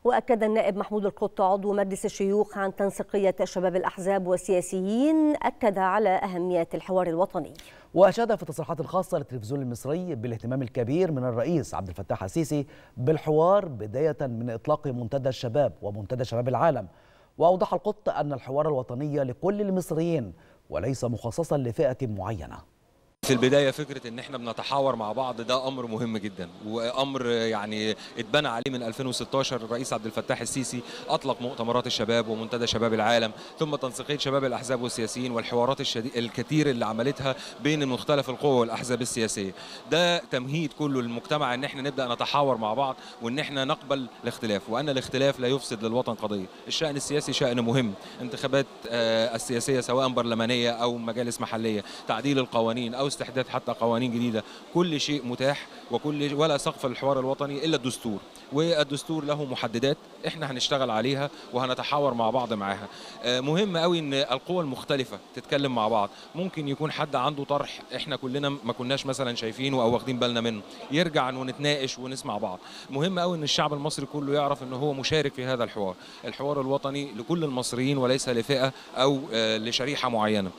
وأكد النائب محمود القط عضو مجلس الشيوخ عن تنسيقية شباب الأحزاب والسياسيين أكد على أهمية الحوار الوطني وأشاد في تصريحات خاصة للتلفزيون المصري بالاهتمام الكبير من الرئيس عبد الفتاح السيسي بالحوار بداية من إطلاق منتدى الشباب ومنتدى شباب العالم وأوضح القط أن الحوار الوطني لكل المصريين وليس مخصصا لفئة معينة في البداية فكرة ان احنا بنتحاور مع بعض ده امر مهم جدا وامر يعني اتبنى عليه من 2016 الرئيس عبد الفتاح السيسي اطلق مؤتمرات الشباب ومنتدى شباب العالم ثم تنسيقية شباب الاحزاب والسياسيين والحوارات الشديد الكثير اللي عملتها بين مختلف القوى والاحزاب السياسية ده تمهيد كله للمجتمع ان احنا نبدا نتحاور مع بعض وان احنا نقبل الاختلاف وان الاختلاف لا يفسد للوطن قضية الشأن السياسي شأن مهم انتخابات السياسية سواء برلمانية او مجالس محلية تعديل القوانين او استحداث حتى قوانين جديده كل شيء متاح وكل ولا سقف للحوار الوطني الا الدستور والدستور له محددات احنا هنشتغل عليها وهنتحاور مع بعض معاها مهم قوي ان القوى المختلفه تتكلم مع بعض ممكن يكون حد عنده طرح احنا كلنا ما كناش مثلا شايفينه او واخدين بالنا منه يرجع ونتناقش ونسمع بعض مهم قوي ان الشعب المصري كله يعرف ان هو مشارك في هذا الحوار الحوار الوطني لكل المصريين وليس لفئه او لشريحه معينه